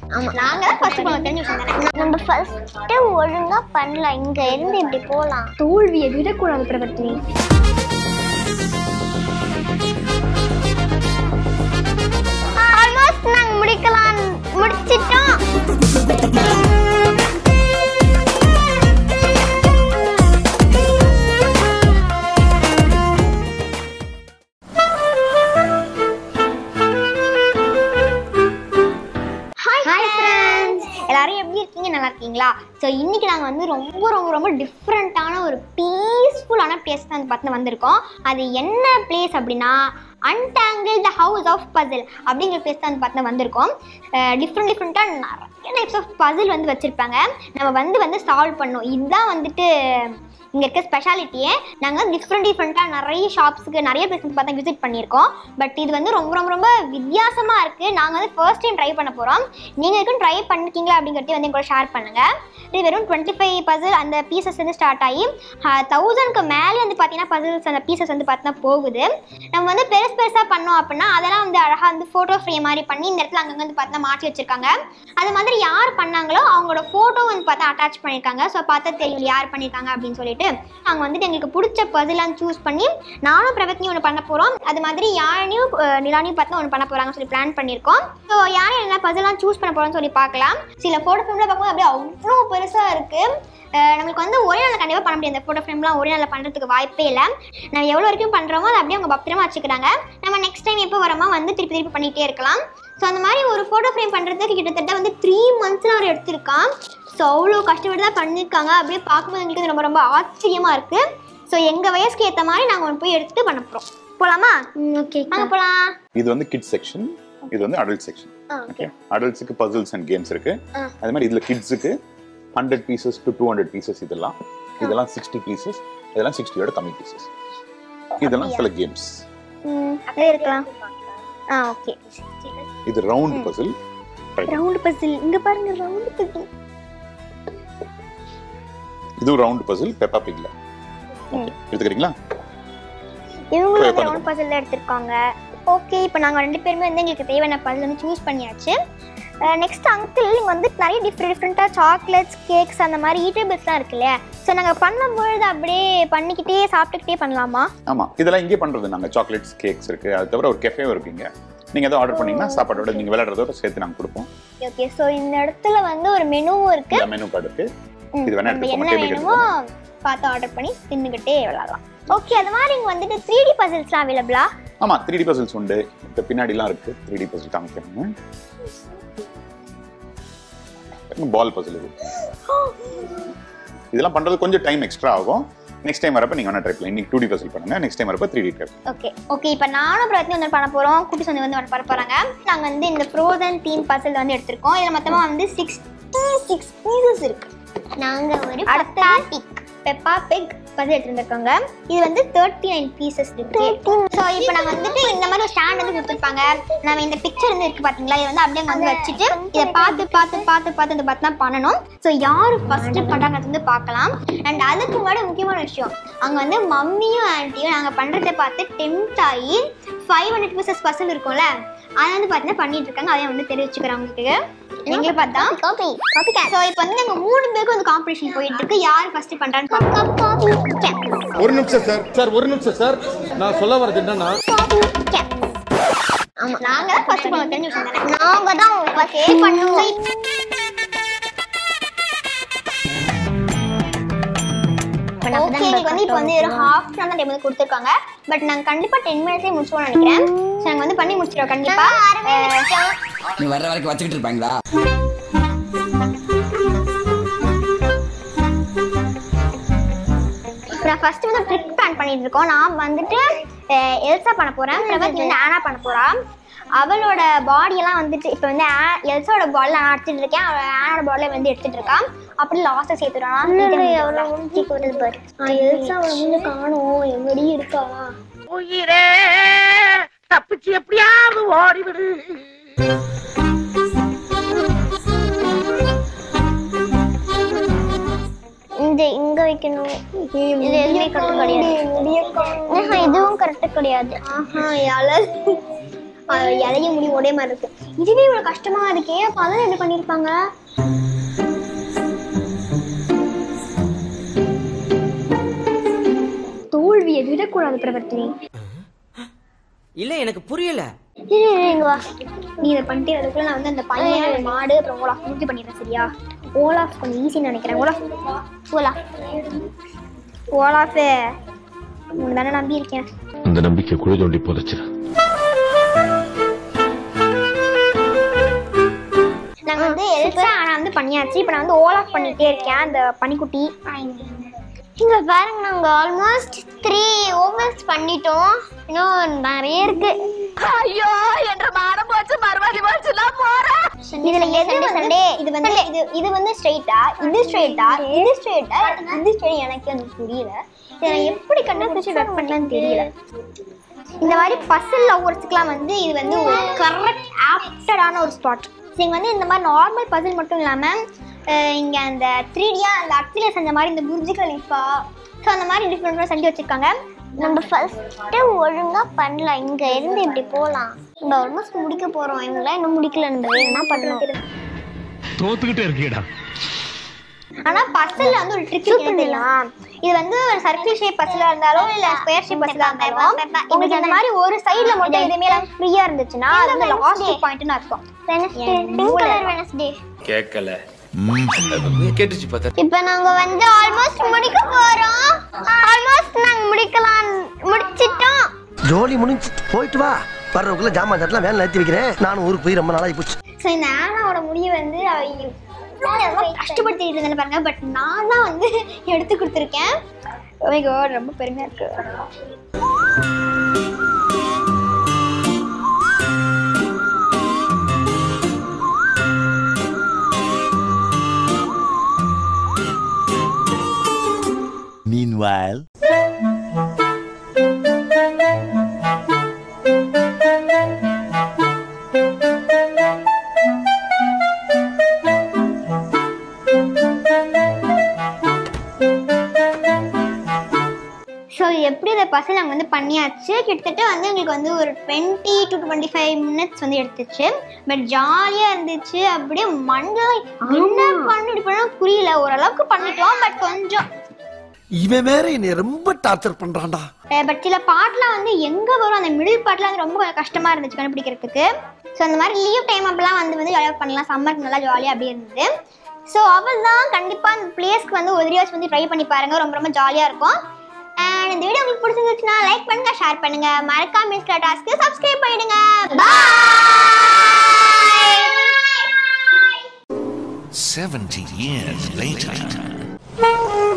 ஆமா நாங்க தான் ஃபர்ஸ்ட் பண்ண தெரிஞ்சு விஷயம் நம்ம ஃபர்ஸ்ட் ஒழுங்கா பண்ணல இங்க இருந்து இப்படி போலாம் தோல்வியை விடக்கூடாது பிரபத்தினி ஆல்மோஸ்ட் நாங்க முடிக்கலாம் முடிச்சிட்டோம் ஹாய் ஹாய் ஃப்ரெண்ட்ஸ் எல்லாரும் எப்படி இருக்கீங்க நல்லா இருக்கீங்களா ஸோ இன்னைக்கு நாங்கள் வந்து ரொம்ப ரொம்ப ரொம்ப டிஃப்ரெண்ட்டான ஒரு பீஸ்ஃபுல்லான பிளேஸ் தான் வந்து பார்த்து வந்திருக்கோம் அது என்ன பிளேஸ் அப்படின்னா untangle the house of puzzle அப்படிங்கிற பிளேஸ் தான் வந்து பார்த்து வந்திருக்கோம் டிஃப்ரெண்ட் டிஃப்ரெண்ட்டாக நிறைய டைப்ஸ் ஆஃப் பசில் வந்து வச்சுருப்பாங்க நம்ம வந்து வந்து சால்வ் பண்ணோம் இதுதான் வந்துட்டு இங்கே இருக்க ஸ்பெஷாலிட்டியே நாங்கள் டிஃப்ரெண்ட் டிஃப்ரெண்ட்டாக நிறைய ஷாப்ஸுக்கு நிறைய பிளேஸ் பார்த்தா விசிட் பண்ணியிருக்கோம் பட் இது வந்து ரொம்ப ரொம்ப ரொம்ப வித்தியாசமாக இருக்குது நாங்கள் வந்து ஃபர்ஸ்ட் டைம் ட்ரை பண்ண போகிறோம் நீங்கள் இருக்கும் ட்ரை பண்ணிருக்கீங்களா அப்படிங்கிறத வந்து எங்களோட ஷேர் பண்ணுங்கள் இது வெறும் டுவெண்ட்டி ஃபைவ் பசில் அந்த பீசஸ் வந்து ஸ்டார்ட் ஆகி தௌசண்ட்க்கு மேலே வந்து பார்த்தீங்கன்னா பசில்ஸ் அந்த பீசஸ் வந்து பார்த்தீங்கன்னா போகுது நம்ம வந்து பெருசு பெருசாக பண்ணோம் அப்படின்னா அதெல்லாம் வந்து அழகாக வந்து ஃபோட்டோ ஃப்ரேம் மாதிரி பண்ணி இந்த இடத்துல அங்கங்கே வந்து பார்த்தா மாட்டி வச்சிருக்காங்க அது மாதிரி யார் பண்ணாங்களோ அவங்களோட ஃபோட்டோ வந்து பார்த்தா அட்டாச் பண்ணியிருக்காங்க ஸோ பார்த்தா தெரியும் யார் பண்ணியிருக்காங்க அப்படின்னு சொல்லிட்டு அவங்க வந்துட்டு எங்களுக்கு பிடிச்ச பசிலாம் சூஸ் பண்ணி நானும் பிரபத்னியும் ஒன்று பண்ண போகிறோம் அது மாதிரி யானையும் அஹ், நிலானியும் பார்த்தா ஒன்று பண்ண போகிறாங்கன்னு சொல்லி பிளான் பண்ணியிருக்கோம் ஸோ யானை என்ன பசிலாம் சூஸ் பண்ண போகிறோம்னு சொல்லி பார்க்கலாம் சில ஃபோட்டோ ஃப்ரேமில் பார்க்கும்போது அப்படியே அவ்வளோ பெருசாக இருக்குது நம்மளுக்கு வந்து ஒரே நாளில் கண்டிப்பாக பண்ண முடியாது இந்த ஃபோட்டோ ஃப்ரேம்லாம் ஒரே நாளில் பண்ணுறதுக்கு வாய்ப்பே இல்லை நம்ம எவ்வளோ வரைக்கும் பண்ணுறோமோ அதை அப்படியே அவங்க பத்திரமா வச்சுக்கிறாங்க நம்ம நெக்ஸ்ட் டைம் எப்போ வரமோ வந்து திருப்பி திருப்பி பண்ணிகிட்டே இருக்கலாம் ஸோ அந்த மாதிரி ஒரு ஃபோட்டோ ஃப்ரேம் பண்ணுறதுக்கு கிட்டத்தட்ட வந்து த்ரீ மந்த்ஸில் அவர் எடுத்திருக்கான் ஸோ அவ்வளோ கஷ்டப்பட்டு தான் பண்ணியிருக்காங்க அப்படியே பார்க்கும்போது எங்களுக்கு இது ரொம்ப ரொம்ப ஆச்சரியமாக இருக்குது ஸோ எங்கள் வயசுக்கு ஏற்ற மாதிரி நாங்கள் ஒன்று போய் எடுத்து பண்ண போகிறோம் போகலாமா ஓகே வாங்க போகலாம் இது வந்து கிட்ஸ் செக்ஷன் இது வந்து அடல்ட் செக்ஷன் ஓகே ஓகே அடல்ட்ஸுக்கு பசில்ஸ் அண்ட் கேம்ஸ் இருக்கு ஆ. அது மாதிரி இதுல கிட்ஸுக்கு hundred pieces to two hundred pieces இதெல்லாம் இதெல்லாம் சிக்ஸ்டி பீசஸ் இதெல்லாம் சிக்ஸ்டியோட கம்மி பீசஸ் இதெல்லாம் சில கேம்ஸ் அப்படியே இருக்கலாம் ஆ ஓகே இது ரவுண்ட் பசில் ரவுண்டு பசில் இங்கே பாருங்க ரவுண்டு பசில் இதுவும் ரவுண்ட் பசில் பெப்பா பிக்ல ஓகே எடுத்துக்கிறீங்களா இவங்களும் Try வந்து பண்ணுங்க. ரவுண்ட் பசில் தான் எடுத்திருக்காங்க ஓகே இப்போ நாங்கள் ரெண்டு பேருமே வந்து எங்களுக்கு தேவையான பசில் வந்து சூஸ் பண்ணியாச்சு நெக்ஸ்ட் அங்கிள் இங்கே வந்து நிறைய டிஃப்ரெண்ட் டிஃப்ரெண்ட்டாக சாக்லேட்ஸ் கேக்ஸ் அந்த மாதிரி ஈட்டபிள்ஸ்லாம் இருக்கு இல்லையா ஸோ நாங்கள் பண்ணும்பொழுது அப்படியே பண்ணிக்கிட்டே சாப்பிட்டுக்கிட்டே பண்ணலாமா ஆமா இதெல்லாம் இங்கே பண்றது நாங்க சாக்லேட்ஸ் கேக்ஸ் இருக்கு அது தவிர ஒரு கெஃபே இருக்குங்க நீங்க எதாவது ஆர்டர் பண்ணீங்கன்னா சாப்பாடோட நீங்க விளையாடுறதோட சேர்த்து நாங்க கொடுப்போம் ஓகே ஸோ இந்த இடத்துல வந்து ஒரு மெனுவும் இருக்கு இந்த மெனு கார்டு இருக்கு ம், இது வேணா நம்ம எடுத்துக்கோங்க, என்ன table வேணுமோ பார்த்து ஆர்டர் பண்ணி தின்னுக்கிட்டே விளாடலாம் ஓகே அது மாதிரி இங்கே வந்துட்டு த்ரீ டி பசில்ஸ்லாம் அவைலபிளா ஆமா த்ரீ டி பசில்ஸ் உண்டு இந்த பின்னாடிலாம் இருக்கு த்ரீ டி பசில் காமிக்கிறேன் பால் பசில் இது இதெல்லாம் பண்றது கொஞ்சம் டைம் எக்ஸ்ட்ரா ஆகும் நெக்ஸ்ட் டைம் வரப்ப நீங்க வேணா ட்ரை பண்ணலாம் இன்னைக்கு டூ டி பசில் பண்ணுங்க நெக்ஸ்ட் டைம் வரப்ப three D try okay okay இப்போ நானும் பிரயத்னம் வந்து பண்ண போகிறோம் குட்டி சொந்த வந்து ஒன்று பண்ண போகிறாங்க நாங்கள் வந்து இந்த ஃப்ரோசன் தீம் பசில் வந்து எடுத்திருக்கோம் இதில் மொத்தமாக வந்து சிக்ஸ்டி சிக்ஸ் பீசஸ் இருக்கு நாங்க ஒரு அடுத்தது பெப்பா பெக் பசில் எடுத்துருந்துருக்காங்க இது வந்து தேர்ட்டி நைன் பீசஸ் இருக்கு ஸோ இப்போ நாங்கள் வந்துட்டு இந்த மாதிரி ஒரு ஸ்டாண்ட் வந்து கொடுத்துருப்பாங்க நம்ம இந்த பிக்சர் வந்து இருக்கு பார்த்தீங்களா இதை வந்து அப்படியே அங்க வந்து வச்சுட்டு இதை பார்த்து பார்த்து பார்த்து பார்த்து இந்த பார்த்து தான் பண்ணணும் ஸோ யார் ஃபர்ஸ்ட் பண்ணுறாங்கிறது வந்து பார்க்கலாம் அண்ட் அதுக்கு முன்னாடி முக்கியமான விஷயம் அங்கே வந்து மம்மியும் ஆன்ட்டியும் நாங்கள் பண்ணுறதை பார்த்து டெம்ட் ஆகி ஃபைவ் ஹண்ட்ரட் பீசஸ் பசல் இருக்கும்ல அதை வந்து பார்த்தீங்கன்னா பண்ணிட்டு இருக்காங்க அதையும் வந்து தெரிவிச்சுக்கிறேன் உங்களுக்கு எங்களை பார்த்தா காபி காப்பி ஸோ இப்போ வந்து நாங்கள் மூணு பேருக்கு வந்து காம்படிஷன் போயிட்டு இருக்கு யார் ஃபர்ஸ்ட் பண்ணுறான்னு பார்க்கலாம் காபி ஒரு நிமிஷம் சார் சார் ஒரு நிமிஷம் சார் நான் சொல்ல வர்றது என்னன்னா ஆமா நாங்க தான் ஃபர்ஸ்ட் பண்ண தெரிஞ்சு விஷயம் தானே நாங்க தான் ஃபர்ஸ்ட் சரி பண்ணுவோம் ஓகே எங்களுக்கு வந்து இப்போ வந்து ஒரு ஹாஃப் அன் தான் டைம் வந்து கொடுத்துருக்காங்க பட் நாங்க கண்டிப்பா டென் மினிட்ஸே முடிச்சுவோம்னு நினைக்கிறேன் ஸோ நாங்க வந்து பண்ணி முடிச்சிடுவோம் கண்டிப்பா அஹ், நீ வர்ற வரைக்கும் வச்சுக்கிட்டு இருப்பாங்களா இப்போ நான் ஃபர்ஸ்ட் வந்து ட்ரிக் பிளான் பண்ணிட்டு இருக்கோம் நான் வந்துட்டு அஹ், எல்சா பண்ண போறேன் பிரபத் வந்து ஆனா பண்ண போறா அவளோட பாடியெல்லாம் வந்துட்டு இப்போ வந்து ஆ- எல்சாவோட பாடியில் நான் எடுத்துட்டு இருக்கேன் அவள் ஆனோட பாடியில் வந்து எடுத்துட்டு இருக்கான் அப்படி லாஸ்ட்டை சேர்த்துடுறான் எவ்வளோ ஊற்றி கொடுத்து பாரு எல்சாவோட வந்து காணும் எங்கடி இருக்கா உயிரே தப்பிச்சு எப்படியாவது ஓடிவிடு இந்த இங்க வைக்கணும் இது எதுவுமே கரெக்ட் கிடையாது ஆஹா, இதுவும் கரெக்ட் கிடையாது ஆஹா யால அது இலையும் முடி ஒரே மாதிரி இருக்கு இதுவே இவ்வளவு கஷ்டமா இருக்கே அப்ப அதெல்லாம் எப்படி பண்ணிருப்பாங்க தோல்வியை விடக்கூடாது பிரவர்த்தினி இல்ல எனக்கு புரியல இரு, இரு, இங்க வா நீ இதை பண்ணிட்டு அதுக்குள்ள நான் வந்து அந்த பையன் அந்த மாடு அப்புறம் ஓலாஃப் முடிஞ்சு பண்ணிடுறேன் சரியா ஓலாஃப் கொஞ்சம் ஈஸின்னு நினைக்கிறேன் ஓலாஃப் ஓலா ஓலாஃபு உன்னை தானே நம்பி இருக்கேன் அந்த நம்பிக்கை குழி தோண்டி புதைச்சிரு நாங்க வந்து எல்சா ஆனா வந்து பண்ணியாச்சு இப்போ நான் வந்து ஓலாஃப் பண்ணிட்டே இருக்கேன் அந்த பனிக்குட்டி இங்க பாருங்க நாங்க ஆல்மோஸ்ட் த்ரீ ஓவர்ஸ் பண்ணிட்டோம் இன்னும் நிறைய இருக்கு ஐயோ என்ற மானம் போச்சு மறுபடி போச்சுலாம் போறேன் இதுல எது வந்து இது வந்து இது இது வந்து ஸ்ட்ரைட்டா இது ஸ்ட்ரைட்டா இது ஸ்ட்ரைட்டா இது ஸ்ட்ரைட் எனக்கு வந்து புரியல இதை நான் எப்படி கண்டுபிடிச்சு வெட் பண்ணலாம்னு தெரியல இந்த மாதிரி பசில் லவ்வர்ஸ்க்குலாம் வந்து இது வந்து ஒரு கரெக்ட் ஆப்டடான ஒரு ஸ்பாட் இங்கே வந்து இந்த மாதிரி நார்மல் பசில் மட்டும் இல்லாமல் இங்கே அந்த த்ரீ டியாக அந்த அக்ஸில் செஞ்ச மாதிரி இந்த புர்ஜி கலீஃபா ஸோ அந்த மாதிரி டிஃப்ரெண்ட் செஞ்சு வச்சுருக்காங்க நம்ம ஃபர்ஸ்ட் ஒழுங்கா பண்ணலாம் இங்க இருந்து இப்படி போலாம் நம்ம ஆல்மோஸ்ட் முடிக்க போறோம் இவங்களாம் இன்னும் முடிக்கல என்ன பண்ணலாம் தோத்துக்கிட்டே இருக்கீடா ஆனா பசில்ல வந்து ஒரு ட்ரிக் தெரியும் இது வந்து ஒரு சர்க்கிள் ஷேப் பசிலா இருந்தாலும் இல்ல ஸ்கொயர் ஷேப் பசிலா இருந்தாலும் உங்களுக்கு இந்த மாதிரி ஒரு சைடுல மட்டும் எதுவுமே ஃப்ரீயா இருந்துச்சுன்னா அது வந்து லாஸ்ட் பாயிண்ட்னு அர்த்தம் வெனஸ்டே பிங்க் கலர் வெனஸ்டே கேட்கல கேட்டுச்சு பார்த்தா இப்போ நாங்க வந்து ஆல்மோஸ்ட் முடிக்க போறோம் ஆல்மோஸ்ட் நாங்க முடிக்கலாம் முடிச்சிட்டோம் ஜோலி முடிஞ்சு போயிட்டு வா வர்றதுக்குள்ள ஜாமான் சட்டெல்லாம் வேலை நிறுத்தி வைக்கிறேன் நானும் ஊருக்கு போய் ரொம்ப நாளாகி போச்சு ஸோ இந்த ஆனாவோட முடியை வந்து அவ எவ்வளோ நேரமா கஷ்டப்படுத்திட்டு இருந்தாங்க பாருங்க பட் நான் தான் வந்து எடுத்து கொடுத்துருக்கேன் Oh my God, ரொம்ப பெருமையா இருக்கு Meanwhile. ஸோ எப்படி இந்த பசங்க நாங்கள் வந்து பண்ணியாச்சு கிட்டத்தட்ட வந்து எங்களுக்கு வந்து ஒரு twenty to twenty five minutes வந்து எடுத்துச்சு பட் ஜாலியாக இருந்துச்சு அப்படியே மண்டல என்ன பண்ணிட்டு பண்ண புரியல ஓரளவுக்கு பண்ணிட்டோம் பட் கொஞ்சம் இவன் வேற என்னை ரொம்ப டார்ச்சர் பண்றான்டா பட் சில பாட்டெலாம் வந்து எங்கே வரும் அந்த மிடில் பாட்டெலாம் வந்து ரொம்ப கஷ்டமாக இருந்துச்சு கண்டுபிடிக்கிறதுக்கு ஸோ அந்த மாதிரி லீவ் டைம் அப்பெல்லாம் வந்து வந்து ஜாலியாக பண்ணலாம் சம்மருக்கு நல்லா ஜாலியாக அப்படியே இருந்தது ஸோ அவள் தான் கண்டிப்பாக அந்த பிளேஸ்க்கு வந்து ஒரு தடவையாச்சும் வந்து ட்ரை பண்ணி பாருங்க ரொம்ப ரொம்ப ஜாலியாக இருக்கும் அண்ட் இந்த வீடியோ உங்களுக்கு பிடிச்சிருந்துச்சுன்னா லைக் பண்ணுங்க ஷேர் பண்ணுங்க மறக்காம மிஸ் டாஸ்க்கு சப்ஸ்கிரைப் பண்ணிடுங்க பாய் 70 years later.